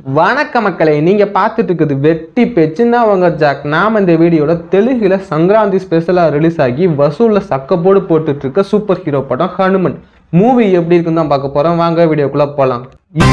வணக்க மக்களே நீங்க பார்த்துட்டு இருக்குது வெட்டி பெச்சுன்னா அவங்க ஜாக் நாம இந்த வீடியோட தெலுங்குல சங்கராந்தி ஸ்பெஷலா ரிலீஸ் ஆகி வசூல்ல சக்கப்போடு போட்டுட்டு இருக்க சூப்பர் ஹீரோ படம் ஹனுமன் மூவி எப்படி இருக்குன்னு தான் பார்க்க போறோம் வாங்க வீடியோக்குள்ள போலாம்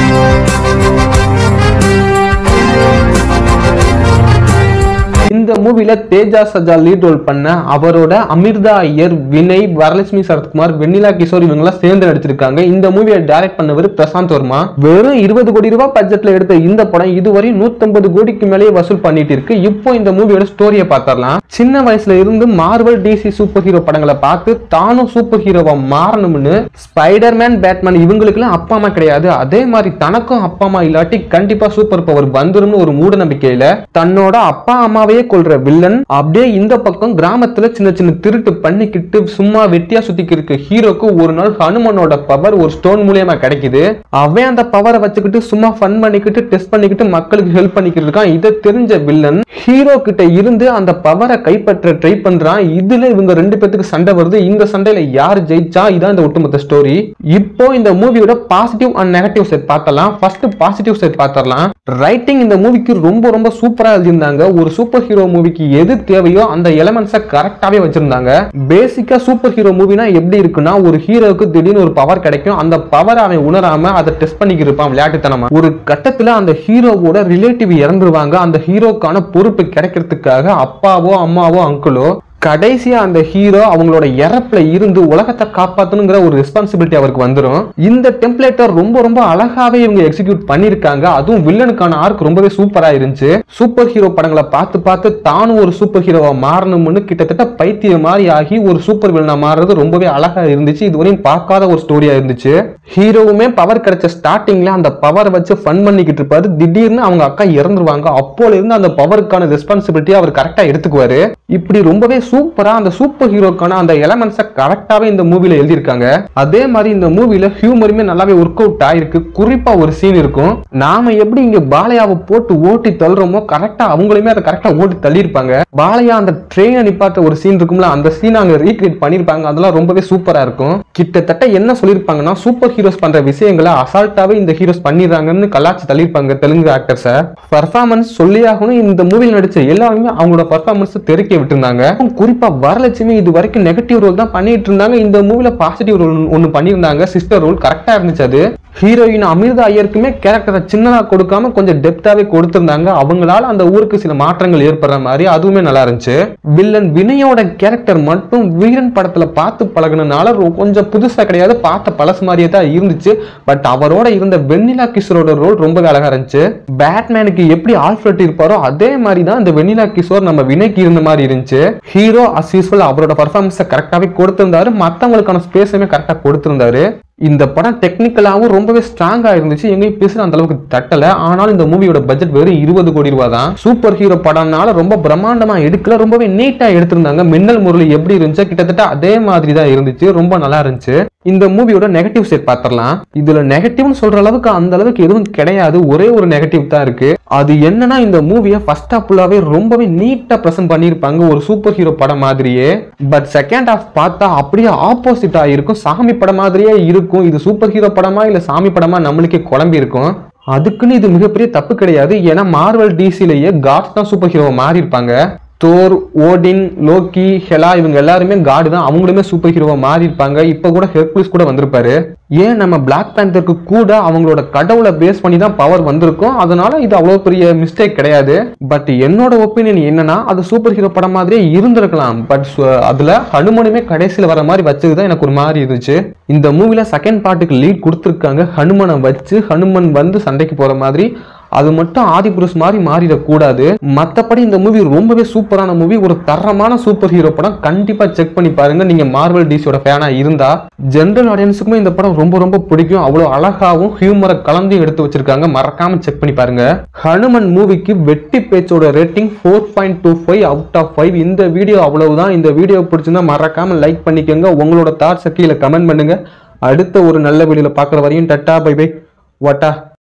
இந்த மூவில தேஜா சஜா லீட் ரோல் பண்ண அவரோட அமிர்தா ஐயர் வினய் வரலட்சுமி சரத்குமார் வெண்ணிலா கிஷோர் இவங்கெல்லாம் சேர்ந்து நடிச்சிருக்காங்க இந்த மூவியை டைரக்ட் பண்ணவர் பிரசாந்த் வர்மா வெறும் இருபது கோடி ரூபாய் பட்ஜெட்ல எடுத்த இந்த படம் இதுவரை 150 கோடிக்கு மேலேயே வசூல் பண்ணிட்டு இருக்கு இப்போ இந்த மூவியோட ஸ்டோரியை பார்த்தரலாம் சின்ன வயசுல இருந்து மார்வல் டிசி சூப்பர் ஹீரோ படங்களை பார்த்து தானும் சூப்பர் ஹீரோவா மாறணும்னு ஸ்பைடர்மேன் பேட்மேன் இவங்களுக்குலாம் அப்பா அம்மா கிடையாது அதே மாதிரி தனக்கும் அப்பா அம்மா இல்லாட்டி கண்டிப்பா சூப்பர் பவர் வந்துரும்னு ஒரு மூட நம்பிக்கையில தன்னோட அப்பா அம்மாவையே கொள்ற வில்லன் அப்படியே இந்த பக்கம் கிராமத்துல சின்ன சின்ன திருட்டு பண்ணிக்கிட்டு சும்மா வெட்டியா சுத்திக்கு இருக்க ஹீரோக்கு ஒரு நாள் ஹனுமனோட பவர் ஒரு ஸ்டோன் மூலியமா கிடைக்குது அவன் அந்த பவரை வச்சுக்கிட்டு சும்மா ஃபன் பண்ணிக்கிட்டு டெஸ்ட் பண்ணிக்கிட்டு மக்களுக்கு ஹெல்ப் பண்ணிக்கிட்டு இருக்கான் இதை தெரிஞ்ச வில்லன் ஹீரோ கிட்ட இருந்து அந்த பவரை கைப்பற்ற ட்ரை பண்றான் இதுல இவங்க ரெண்டு பேத்துக்கு சண்டை வருது இந்த சண்டையில யார் ஜெயிச்சா இதான் இந்த ஒட்டுமொத்த ஸ்டோரி இப்போ இந்த மூவியோட பாசிட்டிவ் அண்ட் நெகட்டிவ் செட் பார்த்தலாம் ஃபர்ஸ்ட் பாசிட்டிவ் செட் பார்த்தரலாம் ரைட்டிங் இந்த மூவிக்கு ரொம்ப ரொம்ப சூப்பரா எழுதியிருந்தாங்க ஒரு சூப்பர் ஹீரோ மூவிக்கு எது தேவையோ அந்த எலமெண்ட்ஸை கரெக்டாவே வச்சிருந்தாங்க பேசிக்கா சூப்பர் ஹீரோ மூவினா எப்படி இருக்குன்னா ஒரு ஹீரோவுக்கு திடீர்னு ஒரு பவர் கிடைக்கும் அந்த பவர் அவன் உணராம அதை டெஸ்ட் பண்ணிக்கிட்டு இருப்பான் விளையாட்டுத்தனமா ஒரு கட்டத்துல அந்த ஹீரோவோட ரிலேட்டிவ் இறந்துருவாங்க அந்த ஹீரோக்கான பொறுப்பு கிடைக்கிறதுக்காக அப்பாவோ அம்மாவோ அங்கிளோ கடைசியா அந்த ஹீரோ அவங்களோட இறப்புல இருந்து உலகத்தை காப்பாத்தணுங்கிற ஒரு ரெஸ்பான்சிபிலிட்டி அவருக்கு வந்துடும் இந்த டெம்ப்ளேட்டை ரொம்ப ரொம்ப அழகாவே இவங்க எக்ஸிக்யூட் பண்ணிருக்காங்க அதுவும் வில்லனுக்கான ஆர்க் ரொம்பவே சூப்பரா இருந்துச்சு சூப்பர் ஹீரோ படங்களை பார்த்து பார்த்து தானும் ஒரு சூப்பர் ஹீரோவா மாறணும்னு கிட்டத்தட்ட பைத்திய மாதிரி ஆகி ஒரு சூப்பர் வில்லனா மாறுறது ரொம்பவே அழகா இருந்துச்சு இதுவரையும் பார்க்காத ஒரு ஸ்டோரியா இருந்துச்சு ஹீரோவுமே பவர் கிடைச்ச ஸ்டார்டிங்ல அந்த பவர் வச்சு ஃபன் பண்ணிக்கிட்டு இருப்பாரு திடீர்னு அவங்க அக்கா இறந்துருவாங்க அப்போல இருந்து அந்த பவருக்கான ரெஸ்பான்சிபிலிட்டி அவர் கரெக்டா எடுத்துக்குவாரு இப்படி ரொம்பவே சூப்பரா அந்த சூப்பர் ஹீரோக்கான அந்த எலமெண்ட்ஸை கரெக்டாவே இந்த மூவில எழுதியிருக்காங்க அதே மாதிரி இந்த மூவில ஹியூமருமே நல்லாவே ஒர்க் அவுட் ஆயிருக்கு குறிப்பா ஒரு சீன் இருக்கும் நாம எப்படி இங்க பாலையாவை போட்டு ஓட்டி தள்ளுறோமோ கரெக்டா அவங்களுமே அதை கரெக்டா ஓட்டி தள்ளியிருப்பாங்க பாலையா அந்த ட்ரெயினை நிப்பாட்ட ஒரு சீன் இருக்கும்ல அந்த சீன் அங்க ரீக்ரியேட் பண்ணிருப்பாங்க அதெல்லாம் ரொம்பவே சூப்பரா இருக்கும் கிட்டத்தட்ட என்ன சொல்லியிருப்பாங்கன்னா சூப்பர் ஹீரோஸ் பண்ற விஷயங்களை அசால்ட்டாவே இந்த ஹீரோஸ் பண்ணிடுறாங்கன்னு கலாச்சி தள்ளியிருப்பாங்க தெலுங்கு ஆக்டர்ஸை பர்ஃபார்மன்ஸ் சொல்லியாகணும் இந்த மூவியில் நடிச்ச எல்லாருமே அவங்களோட பர்ஃபார்மன்ஸ் தெருக்கி விட்டுருந்தாங்க குறிப்பா வரலட்சுமி இது வரைக்கும் நெகட்டிவ் ரோல் தான் பண்ணிட்டு இருந்தாங்க இந்த மூவில பாசிட்டிவ் ரோல் ஒன்னு பண்ணியிருந்தாங்க சிஸ்டர் ரோல் கரெக்டா இருந்துச்சு அது ஹீரோயின் அமிர்தா ஐயருக்குமே கேரக்டரை சின்னதா கொடுக்காம கொஞ்சம் டெப்தாவே கொடுத்திருந்தாங்க அவங்களால அந்த ஊருக்கு சில மாற்றங்கள் ஏற்படுற மாதிரி அதுவுமே நல்லா இருந்துச்சு வில்லன் வினயோட கேரக்டர் மட்டும் வீரன் படத்துல பார்த்து பழகுனனால ரொ- கொஞ்சம் புதுசா கிடையாது பார்த்த பழசு மாதிரியே தான் இருந்துச்சு பட் அவரோட இருந்த வெண்ணிலா கிஷோரோட ரோல் ரொம்பவே அழகா இருந்துச்சு பேட்மேனுக்கு எப்படி ஆல்ஃபிரட் இருப்பாரோ அதே மாதிரி தான் இந்த வெண்ணிலா கிஷோர் நம்ம வினைக்கு இருந்த மாதிரி இருந்துச்சு ஹீரோ அஸ் யூஸ்வல் அவரோட பர்ஃபார்மன்ஸை கரெக்டாவே கொடுத்திருந்தாரு மத்தவங்களுக்கான ஸ்பேஸுமே கரெக்டா கொடுத்திருந்தாரு இந்த படம் டெக்னிக்கலாகவும் ரொம்பவே ஸ்ட்ராங்கா இருந்துச்சு எங்கேயும் பேசுற அந்த அளவுக்கு தட்டல ஆனாலும் இந்த மூவியோட பட்ஜெட் வெறும் இருபது கோடி ரூபாய் தான் சூப்பர் ஹீரோ படம்னால ரொம்ப பிரம்மாண்டமா எடுக்கல ரொம்பவே நீட்டா எடுத்திருந்தாங்க மின்னல் முரளி எப்படி இருந்துச்சு கிட்டத்தட்ட அதே மாதிரி தான் இருந்துச்சு ரொம்ப நல்லா இருந்துச்சு இந்த மூவியோட நெகட்டிவ் செட் பார்த்துடலாம் இதுல நெகட்டிவ்னு சொல்ற அளவுக்கு அந்த அளவுக்கு எதுவும் கிடையாது ஒரே ஒரு நெகட்டிவ் தான் இருக்கு அது என்னன்னா இந்த மூவியை ஃபர்ஸ்ட் ஹாஃப் ஃபுல்லாவே ரொம்பவே நீட்டா ப்ரெசென்ட் பண்ணியிருப்பாங்க ஒரு சூப்பர் ஹீரோ படம் மாதிரியே பட் செகண்ட் ஹாஃப் பார்த்தா அப்படியே ஆப்போசிட்டா இருக்கும் சாமி படம் மாதிரியே இருக்கும் இது சூப்பர் ஹீரோ படமா இல்ல சாமி படமா நம்மளுக்கே குழம்பி இருக்கும் அதுக்குன்னு இது மிகப்பெரிய தப்பு கிடையாது ஏன்னா மார்வல் டிசிலேயே காட்ஸ் தான் சூப்பர் ஹீரோ மாறி இருப்பாங்க தோர் ஓடின் லோக்கி ஹெலா இவங்க எல்லாருமே காடு தான் அவங்களுமே சூப்பர் ஹீரோவா மாறி இருப்பாங்க இப்ப கூட ஹெர்குலிஸ் கூட வந்திருப்பாரு ஏன் நம்ம பிளாக் பேந்தருக்கு கூட அவங்களோட கடவுளை பேஸ் பண்ணி தான் பவர் வந்திருக்கும் அதனால இது அவ்வளவு பெரிய மிஸ்டேக் கிடையாது பட் என்னோட ஒப்பீனியன் என்னன்னா அது சூப்பர் ஹீரோ படம் மாதிரியே இருந்திருக்கலாம் பட் அதுல ஹனுமனுமே கடைசியில வர மாதிரி வச்சதுதான் எனக்கு ஒரு மாதிரி இருந்துச்சு இந்த மூவில செகண்ட் பார்ட்டுக்கு லீட் கொடுத்துருக்காங்க ஹனுமனை வச்சு ஹனுமன் வந்து சண்டைக்கு போற மாதிரி அது மட்டும் ஆதிபுருஷ் மாதிரி மாறிடக்கூடாது மற்றபடி இந்த மூவி ரொம்பவே சூப்பரான மூவி ஒரு தரமான சூப்பர் ஹீரோ படம் கண்டிப்பா செக் பண்ணி பாருங்க நீங்க மார்வல் டிசியோட ஃபேனா இருந்தா ஜென்ரல் ஆடியன்ஸுக்குமே இந்த படம் ரொம்ப ரொம்ப பிடிக்கும் அவ்வளவு அழகாவும் ஹியூமரை கலந்து எடுத்து வச்சிருக்காங்க மறக்காம செக் பண்ணி பாருங்க ஹனுமன் மூவிக்கு வெட்டி பேச்சோட rating four point two five out of five இந்த வீடியோ அவ்வளவுதான் இந்த வீடியோ பிடிச்சிருந்தா மறக்காம லைக் பண்ணிக்கோங்க உங்களோட தாட்ஸை கீழே கமெண்ட் பண்ணுங்க அடுத்த ஒரு நல்ல வீடியோல பார்க்குற வரையும் டட்டா பை பை வட்டா